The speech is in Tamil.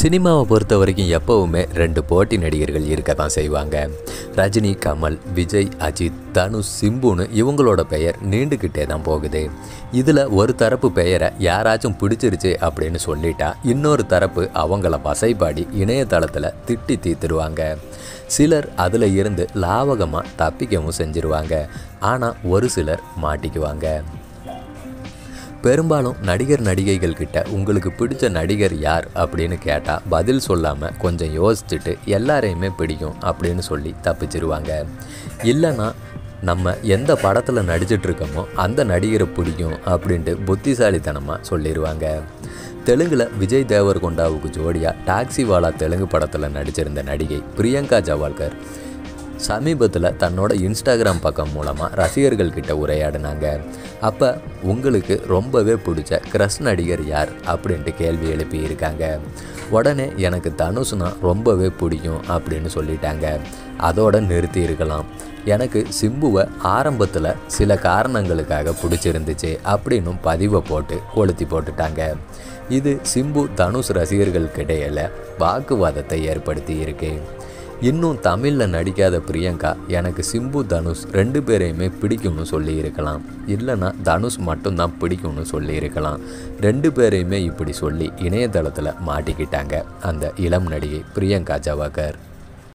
சினிமாவை பொறுத்த வரைக்கும் எப்போவுமே ரெண்டு போட்டி நடிகர்கள் இருக்க தான் செய்வாங்க ரஜினி கமல் விஜய் அஜித் தனுஷ் சிம்புன்னு இவங்களோட பெயர் நீண்டுக்கிட்டே தான் போகுது இதில் ஒரு தரப்பு பெயரை யாராச்சும் பிடிச்சிருச்சு அப்படின்னு சொல்லிட்டா இன்னொரு தரப்பு அவங்கள வசைப்பாடி இணையதளத்தில் திட்டி தீர்த்துடுவாங்க சிலர் அதில் இருந்து லாவகமாக தப்பிக்கவும் செஞ்சிருவாங்க ஆனால் ஒரு சிலர் மாட்டிக்குவாங்க பெரும்பாலும் நடிகர் நடிகைகள் கிட்ட உங்களுக்கு பிடிச்ச நடிகர் யார் அப்படின்னு கேட்டால் பதில் சொல்லாமல் கொஞ்சம் யோசிச்சுட்டு எல்லாரையுமே பிடிக்கும் அப்படின்னு சொல்லி தப்பிச்சிருவாங்க இல்லைன்னா நம்ம எந்த படத்தில் நடிச்சிட்டு இருக்கோமோ அந்த நடிகரை பிடிக்கும் அப்படின்ட்டு புத்திசாலித்தனமாக சொல்லிடுவாங்க தெலுங்கில் விஜய் தேவர்கொண்டாவுக்கு ஜோடியாக டாக்ஸி வாலா தெலுங்கு படத்தில் நடிச்சிருந்த நடிகை பிரியங்கா ஜவால்கர் சமீபத்தில் தன்னோட இன்ஸ்டாகிராம் பக்கம் மூலமாக ரசிகர்கள் கிட்ட உரையாடினாங்க அப்போ உங்களுக்கு ரொம்பவே பிடிச்ச கிரஷ் நடிகர் யார் அப்படின்ட்டு கேள்வி எழுப்பியிருக்காங்க உடனே எனக்கு தனுஷ்னா ரொம்பவே பிடிக்கும் அப்படின்னு சொல்லிட்டாங்க அதோட நிறுத்தி இருக்கலாம் எனக்கு சிம்புவை ஆரம்பத்தில் சில காரணங்களுக்காக பிடிச்சிருந்துச்சு அப்படின்னும் பதிவை போட்டு கொளுத்தி போட்டுட்டாங்க இது சிம்பு தனுஷ் ரசிகர்களுக்கிடையில் வாக்குவாதத்தை ஏற்படுத்தி இருக்கு இன்னும் தமிழில் நடிக்காத பிரியங்கா எனக்கு சிம்பு தனுஷ் ரெண்டு பேரையுமே பிடிக்கும்னு சொல்லியிருக்கலாம் இல்லைன்னா தனுஷ் மட்டும்தான் பிடிக்கும்னு சொல்லியிருக்கலாம் ரெண்டு பேரையுமே இப்படி சொல்லி இணையதளத்தில் மாட்டிக்கிட்டாங்க அந்த இளம் நடிகை பிரியங்கா ஜவாகர்